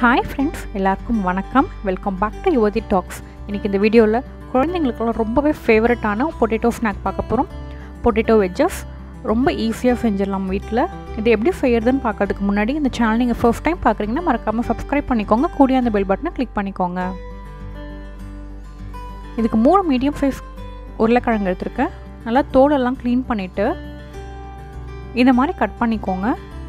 hi friends எல்லாருக்கும் வணக்கம் welcome back to Yuvathi talks இன்றைக்கி இந்த வீடியோவில் குழந்தைங்களுக்கெல்லாம் ரொம்பவே ஃபேவரட்டான பொட்டேட்டோ ஸ்நாக் பார்க்க போகிறோம் பொட்டேட்டோ வெஜ்ஜஸ் ரொம்ப ஈஸியாக செஞ்சிடலாம் வீட்டில் இது எப்படி செய்யறதுன்னு பார்க்கறதுக்கு முன்னாடி இந்த சேனல் நீங்கள் ஃபர்ஸ்ட் டைம் பார்க்குறீங்கன்னா மறக்காமல் சப்ஸ்கிரைப் பண்ணிக்கோங்க கூடிய அந்த பெல் பட்டனை கிளிக் பண்ணிக்கோங்க இதுக்கு மூணு மீடியம் சைஸ் உருளைக்கிழங்கு எடுத்திருக்கேன் நல்லா தோலெல்லாம் க்ளீன் பண்ணிவிட்டு இந்த மாதிரி கட் பண்ணிக்கோங்க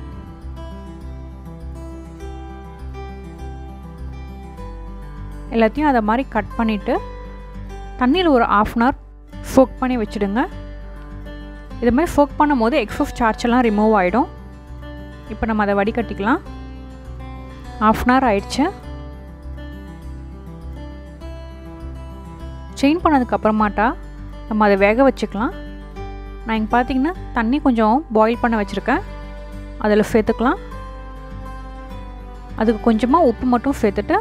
எல்லாத்தையும் அதை மாதிரி கட் பண்ணிவிட்டு தண்ணியில் ஒரு ஆஃப் அன் ஹவர் சோக் பண்ணி வச்சுடுங்க இது மாதிரி சோக் பண்ணும் போது எக்ஸஸ் சார்ஜெல்லாம் ரிமூவ் ஆகிடும் இப்போ நம்ம அதை வடிகட்டிக்கலாம் ஆஃப் அன் ஹவர் ஆயிடுச்சு செயின் பண்ணதுக்கப்புறமாட்டா நம்ம அதை வேக வச்சுக்கலாம் நான் இங்கே பார்த்தீங்கன்னா தண்ணி கொஞ்சம் பாயில் பண்ண வச்சுருக்கேன் அதில் சேர்த்துக்கலாம் அதுக்கு கொஞ்சமாக உப்பு மட்டும் சேர்த்துட்டு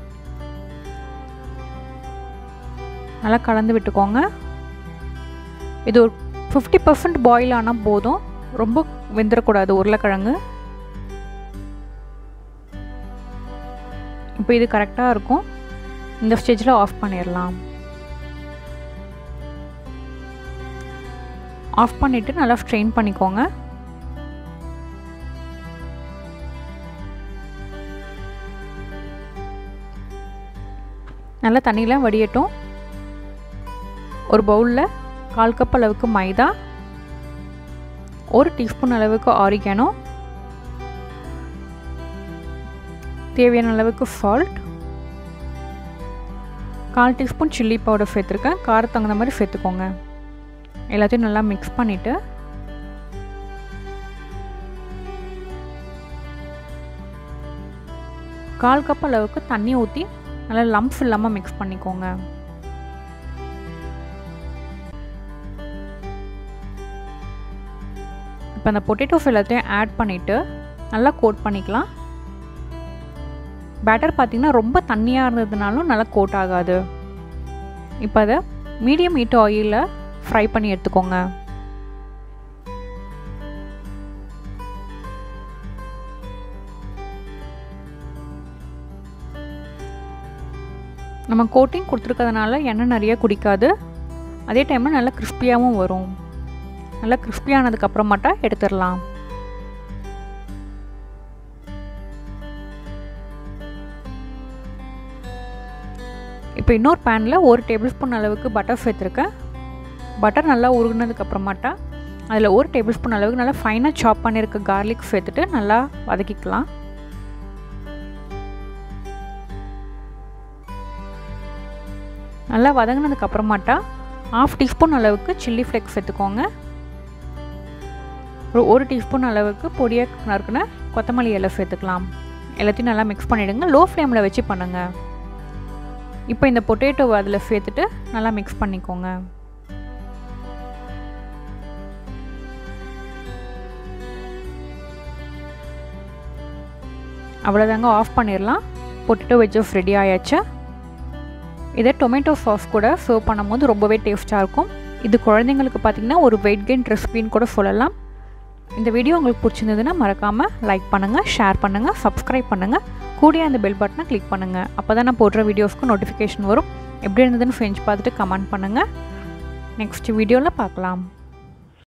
நல்லா கலந்து விட்டுக்கோங்க இது ஒரு ஃபிஃப்டி பர்சன்ட் பாயில் ஆனால் போதும் ரொம்ப வெந்துடக்கூடாது உருளைக்கிழங்கு இப்போ இது கரெக்டாக இருக்கும் இந்த ஸ்டேஜில் ஆஃப் பண்ணிடலாம் ஆஃப் பண்ணிவிட்டு நல்லா ஸ்ட்ரெயின் பண்ணிக்கோங்க நல்லா தண்ணியெலாம் வடியட்டும் ஒரு பவுலில் கால் கப் அளவுக்கு மைதா ஒரு டீஸ்பூன் அளவுக்கு ஆரிகானோ தேவையான அளவுக்கு சால்ட் கால் டீஸ்பூன் சில்லி பவுடர் சேர்த்துருக்கேன் காரத்து தகுந்த மாதிரி சேர்த்துக்கோங்க எல்லாத்தையும் நல்லா மிக்ஸ் பண்ணிவிட்டு கால் கப் அளவுக்கு தண்ணி ஊற்றி நல்லா லம்ப்ஸ் இல்லாமல் மிக்ஸ் பண்ணிக்கோங்க இப்போ அந்த பொட்டேட்டோஸ் எல்லாத்தையும் ஆட் பண்ணிவிட்டு நல்லா கோட் பண்ணிக்கலாம் பேட்டர் பார்த்திங்கன்னா ரொம்ப தண்ணியாக இருந்ததுனாலும் நல்லா கோட் ஆகாது இப்போ அதை மீடியம் ஹீட் ஆயிலில் ஃப்ரை பண்ணி எடுத்துக்கோங்க நம்ம கோட்டிங் கொடுத்துருக்கிறதுனால எண்ணெய் நிறைய குடிக்காது அதே டைமில் நல்லா கிறிஸ்பியாகவும் வரும் நல்லா கிறிஸ்பியானதுக்கு அப்புறமாட்டா எடுத்துடலாம் இப்போ இன்னொரு பேனில் ஒரு டேபிள் ஸ்பூன் அளவுக்கு பட்டர் சேர்த்துருக்கேன் பட்டர் நல்லா உருகுனதுக்கு அப்புறமாட்டா அதில் ஒரு டேபிள் ஸ்பூன் அளவுக்கு நல்லா ஃபைனாக சாப் பண்ணியிருக்க கார்லிக் சேர்த்துட்டு நல்லா வதக்கிக்கலாம் நல்லா வதங்கினதுக்கு அப்புறமாட்டா ஆஃப் டீஸ்பூன் அளவுக்கு சில்லி ஃப்ளேக்ஸ் சேர்த்துக்கோங்க ஒரு ஒரு டீஸ்பூன் அளவுக்கு பொடியாக நறுக்குன கொத்தமல்லி இலை சேர்த்துக்கலாம் எல்லாத்தையும் நல்லா மிக்ஸ் பண்ணிவிடுங்க லோ ஃப்ளேமில் வச்சு பண்ணுங்கள் இப்போ இந்த பொட்டேட்டோவை அதில் சேர்த்துட்டு நல்லா மிக்ஸ் பண்ணிக்கோங்க அவ்வளோதாங்க ஆஃப் பண்ணிடலாம் பொட்டேட்டோ வெஜ்ஜஸ் ரெடி ஆயாச்சு இதை டொமேட்டோ சாஸ் கூட சர்வ் பண்ணும்போது ரொம்பவே டேஸ்ட்டாக இருக்கும் இது குழந்தைங்களுக்கு பார்த்திங்கன்னா ஒரு வெயிட் கெயின் ரெசிபின்னு கூட சொல்லலாம் இந்த வீடியோ உங்களுக்கு பிடிச்சிருந்ததுன்னா மறக்காமல் லைக் பண்ணுங்கள் ஷேர் பண்ணுங்கள் சப்ஸ்கிரைப் பண்ணுங்கள் கூடிய அந்த பெல் பட்டனை கிளிக் பண்ணுங்கள் அப்போ தான் நான் போடுற வீடியோஸ்க்கு நோட்டிஃபிகேஷன் வரும் எப்படி இருந்ததுன்னு செஞ்சு பார்த்துட்டு கமெண்ட் பண்ணுங்கள் நெக்ஸ்ட் வீடியோவில் பார்க்கலாம்